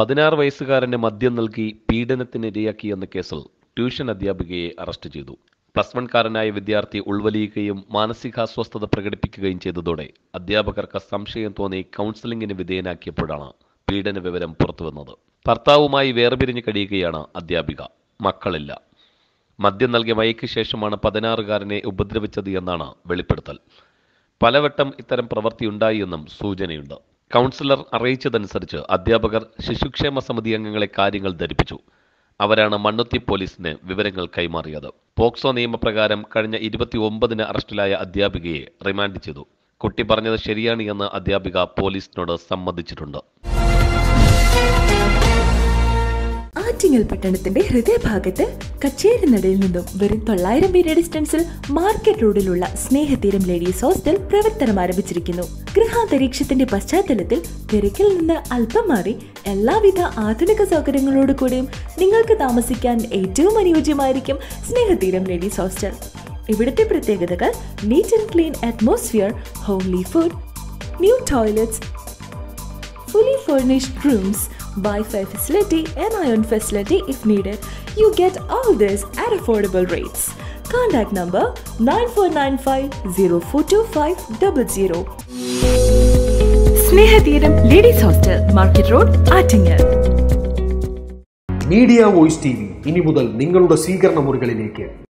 പതിനാറ് വയസ്സുകാരന് മദ്യം നൽകി പീഡനത്തിനിരയാക്കിയെന്ന കേസിൽ ട്യൂഷൻ അധ്യാപികയെ അറസ്റ്റ് ചെയ്തു പ്ലസ് വൺകാരനായ വിദ്യാർത്ഥി ഉൾവലിയുകയും മാനസികാസ്വസ്ഥത പ്രകടിപ്പിക്കുകയും ചെയ്തതോടെ അധ്യാപകർക്ക് സംശയം തോന്നി കൗൺസിലിംഗിന് വിധേയനാക്കിയപ്പോഴാണ് പീഡന വിവരം പുറത്തുവന്നത് ഭർത്താവുമായി വേർപിരിഞ്ഞ് കഴിയുകയാണ് അധ്യാപിക മക്കളില്ല മദ്യം നൽകിയ മയക്ക് ശേഷമാണ് പതിനാറുകാരനെ ഉപദ്രവിച്ചത് എന്നാണ് വെളിപ്പെടുത്തൽ പലവട്ടം ഇത്തരം പ്രവൃത്തിയുണ്ടായി എന്നും സൂചനയുണ്ട് കൗൺസിലർ അറിയിച്ചതനുസരിച്ച് അധ്യാപകർ ശിശുക്ഷേമ സമിതി അംഗങ്ങളെ കാര്യങ്ങൾ ധരിപ്പിച്ചു അവരാണ് മണ്ണുത്തി പോലീസിന് വിവരങ്ങൾ കൈമാറിയത് പോക്സോ നിയമപ്രകാരം കഴിഞ്ഞ ഇരുപത്തി ഒമ്പതിന് അറസ്റ്റിലായ അധ്യാപികയെ റിമാൻഡ് ചെയ്തു കുട്ടി പറഞ്ഞത് ശരിയാണ് എന്ന് അധ്യാപിക പോലീസിനോട് സമ്മതിച്ചിട്ടുണ്ട് ആറ്റിങ്ങൽ പട്ടണത്തിന്റെ ഹൃദയഭാഗത്ത് കച്ചേരിനടയിൽ നിന്നും വെറും തൊള്ളായിരം മീറ്റർ ഡിസ്റ്റൻസിൽ മാർക്കറ്റ് റോഡിലുള്ള സ്നേഹതീരം ലേഡീസ് ഹോസ്റ്റൽ പ്രവർത്തനം ആരംഭിച്ചിരിക്കുന്നു ഗൃഹാന്തരീക്ഷത്തിന്റെ പശ്ചാത്തലത്തിൽ തിരക്കിൽ നിന്ന് അല്പം മാറി എല്ലാവിധ ആധുനിക സൗകര്യങ്ങളോട് കൂടിയും നിങ്ങൾക്ക് താമസിക്കാൻ ഏറ്റവും അനുയോജ്യമായിരിക്കും സ്നേഹതീരം ലേഡീസ് ഹോസ്റ്റൽ ഇവിടുത്തെ പ്രത്യേകതകൾ neat and clean atmosphere homely food new toilets fully furnished rooms, Wi-Fi facility and iron facility if needed. You get all this at affordable rates. Contact number 9495 സ്നേഹതീരം ladies hostel market road Attingal media voice T V ഇനി മുതൽ നിങ്ങളുടെ സ്വീകരണ മുറികളിലേക്ക്